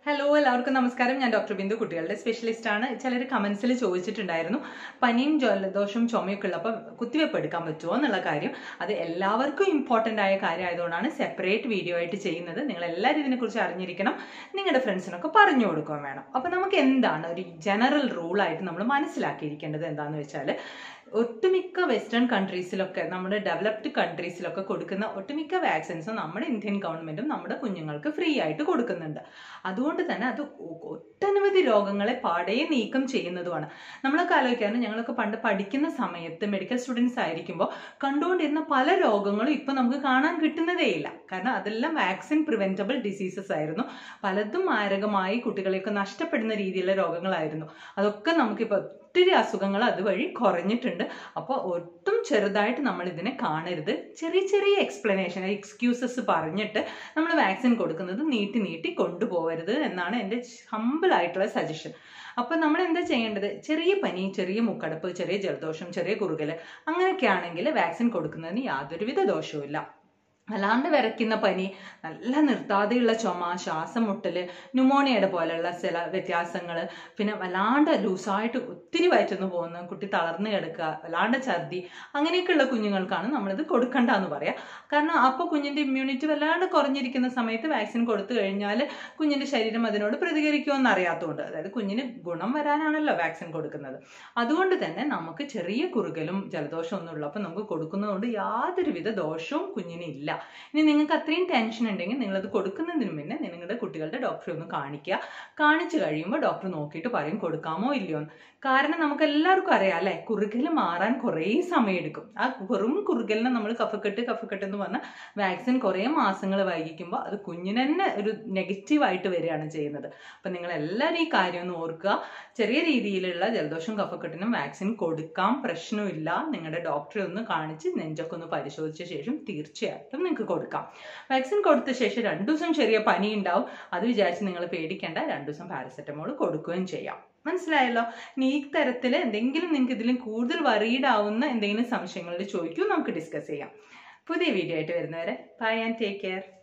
hello എല്ലാവർക്കും നമസ്കാരം ഞാൻ ഡോക്ടർ ബിന്ദു കുട്ടികളുടെ സ്പെഷ്യലിസ്റ്റ് ആണ് ചിലർ കമന്റ്സിൽ ചോദിച്ചിട്ടുണ്ടായിരുന്നു പനിയും ജലദോഷവും ചുമയൊക്കെ ഉള്ളപ്പോൾ കുത്തിവെപ്പ് എടുക്കാൻ പറ്റുമോ എന്നുള്ള കാര്യം അത് എല്ലാവർക്കും ഇമ്പോർട്ടൻ്റ് ആയ കാര്യമായതുകൊണ്ടാണ് സെപ്പറേറ്റ് വീഡിയോ ആയിട്ട് ചെയ്യുന്നത് നിങ്ങൾ എല്ലാവരും ഇതിനെക്കുറിച്ച് അറിഞ്ഞിരിക്കണം നിങ്ങളുടെ ഫ്രണ്ട്സിനൊക്കെ പറഞ്ഞു കൊടുക്കുകയും വേണം അപ്പോൾ നമുക്ക് എന്താണ് ഒരു ജനറൽ റൂളായിട്ട് നമ്മൾ മനസ്സിലാക്കിയിരിക്കേണ്ടത് എന്താണെന്ന് വെച്ചാൽ ഒട്ടുമിക്ക വെസ്റ്റേൺ കൺട്രീസിലൊക്കെ നമ്മുടെ ഡെവലപ്ഡ് കൺട്രീസിലൊക്കെ കൊടുക്കുന്ന ഒട്ടുമിക്ക വാക്സിൻസും നമ്മുടെ ഇന്ത്യൻ ഗവൺമെന്റും നമ്മുടെ കുഞ്ഞുങ്ങൾക്ക് ഫ്രീ ആയിട്ട് കൊടുക്കുന്നുണ്ട് അതുകൊണ്ട് തന്നെ അത് ഒ- ഒട്ടനവധി രോഗങ്ങളെ പാടേ നീക്കം ചെയ്യുന്നതുമാണ് നമ്മളൊക്കെ ആലോചിക്കാറുണ്ട് ഞങ്ങളൊക്കെ പണ്ട് പഠിക്കുന്ന സമയത്ത് മെഡിക്കൽ സ്റ്റുഡൻസ് ആയിരിക്കുമ്പോൾ കണ്ടുകൊണ്ടിരുന്ന പല രോഗങ്ങളും ഇപ്പൊ നമുക്ക് കാണാൻ കിട്ടുന്നതേ ഇല്ല കാരണം അതെല്ലാം വാക്സിൻ പ്രിവെന്റബിൾ ഡിസീസസ് ആയിരുന്നു പലതും മാരകമായി കുട്ടികളെയൊക്കെ നഷ്ടപ്പെടുന്ന രീതിയിലുള്ള രോഗങ്ങളായിരുന്നു അതൊക്കെ നമുക്കിപ്പോൾ ഒത്തിരി അസുഖങ്ങൾ അതുവഴി കുറഞ്ഞിട്ടുണ്ട് അപ്പോൾ ഒട്ടും ചെറുതായിട്ട് നമ്മൾ ഇതിനെ കാണരുത് ചെറിയ ചെറിയ എക്സ്പ്ലനേഷൻ എക്സ്ക്യൂസസ് പറഞ്ഞിട്ട് നമ്മൾ വാക്സിൻ കൊടുക്കുന്നത് നീട്ടി നീട്ടി കൊണ്ടുപോകരുത് എന്നാണ് എൻ്റെ ഹമ്പിൾ ആയിട്ടുള്ള സജഷൻ അപ്പൊ നമ്മൾ എന്താ ചെയ്യേണ്ടത് ചെറിയ പനി ചെറിയ മുക്കടപ്പ് ചെറിയ ജലദോഷം ചെറിയ കുറുകല് അങ്ങനെയൊക്കെ ആണെങ്കിൽ വാക്സിൻ കൊടുക്കുന്നതിന് യാതൊരുവിധ ദോഷവും ഇല്ല വല്ലാണ്ട് വിറയ്ക്കുന്ന പനി നല്ല നിർത്താതെയുള്ള ചുമ ശ്വാസം മുട്ടല് ന്യൂമോണിയയുടെ പോലെയുള്ള ചില വ്യത്യാസങ്ങൾ പിന്നെ വല്ലാണ്ട് ലൂസായിട്ട് ഒത്തിരി വയറ്റുന്നു പോകുന്നു കുട്ടി തളർന്നു കിടക്കുക വല്ലാണ്ട് ഛർദി അങ്ങനെയൊക്കെയുള്ള കുഞ്ഞുങ്ങൾക്കാണ് നമ്മളിത് കൊടുക്കണ്ട എന്ന് പറയാം കാരണം അപ്പോൾ കുഞ്ഞിന്റെ ഇമ്മ്യൂണിറ്റി വല്ലാണ്ട് കുറഞ്ഞിരിക്കുന്ന സമയത്ത് വാക്സിൻ കൊടുത്തു കഴിഞ്ഞാൽ കുഞ്ഞിന്റെ ശരീരം അതിനോട് പ്രതികരിക്കുമെന്ന് അറിയാത്തതുകൊണ്ട് അതായത് കുഞ്ഞിന് ഗുണം വരാനാണല്ലോ വാക്സിൻ കൊടുക്കുന്നത് അതുകൊണ്ട് തന്നെ നമുക്ക് ചെറിയ കുറുകലും ജലദോഷം ഒന്നും ഉള്ളപ്പോൾ നമുക്ക് കൊടുക്കുന്നതുകൊണ്ട് യാതൊരുവിധ ദോഷവും കുഞ്ഞിന് ഇല്ല ഇനി നിങ്ങൾക്ക് അത്രയും ടെൻഷൻ ഉണ്ടെങ്കിൽ നിങ്ങളത് കൊടുക്കുന്നതിന് മുന്നേ നിങ്ങളുടെ കുട്ടികളുടെ ഡോക്ടറെ ഒന്ന് കാണിക്കുക കാണിച്ചു കഴിയുമ്പോൾ ഡോക്ടർ നോക്കിയിട്ട് പറയും കൊടുക്കാമോ ഇല്ലയോ എന്ന് കാരണം നമുക്ക് എല്ലാവർക്കും അറിയാം അല്ലെ കുറുകൽ മാറാൻ കുറേ സമയമെടുക്കും ആ വെറും കുറുകലിനെ നമ്മൾ കഫക്കെട്ട് കഫക്കെട്ട് എന്ന് പറഞ്ഞാൽ വാക്സിൻ കുറേ മാസങ്ങൾ വൈകിക്കുമ്പോൾ അത് കുഞ്ഞിന് തന്നെ ഒരു നെഗറ്റീവായിട്ട് വരികയാണ് ചെയ്യുന്നത് അപ്പം നിങ്ങൾ എല്ലാവരും ഈ കാര്യം ഒന്ന് ഓർക്കുക ചെറിയ രീതിയിലുള്ള ജലദോഷം കഫക്കെട്ടിനും വാക്സിൻ കൊടുക്കാം പ്രശ്നമില്ല നിങ്ങളുടെ ഡോക്ടറെ ഒന്ന് കാണിച്ച് നെഞ്ചൊക്കെ ഒന്ന് പരിശോധിച്ച ശേഷം തീർച്ചയായിട്ടും നിങ്ങൾക്ക് കൊടുക്കാം വാക്സിൻ കൊടുത്ത ശേഷം രണ്ടു ദിവസം ചെറിയ പനി ഉണ്ടാവും അത് വിചാരിച്ച് നിങ്ങൾ പേടിക്കേണ്ട രണ്ടു ദിവസം പാരസെറ്റമോൾ കൊടുക്കുകയും ചെയ്യാം മനസ്സിലായല്ലോ ഇനി ഈ തരത്തിൽ എന്തെങ്കിലും നിങ്ങൾക്ക് ഇതിലും കൂടുതൽ വറീഡ് ആവുന്ന എന്തെങ്കിലും സംശയങ്ങളിൽ ചോദിക്കൂ നമുക്ക് ഡിസ്കസ് ചെയ്യാം പുതിയ വീഡിയോ ആയിട്ട് വരുന്നവരെ ബൈ ആൻഡ് ടേക്ക് കെയർ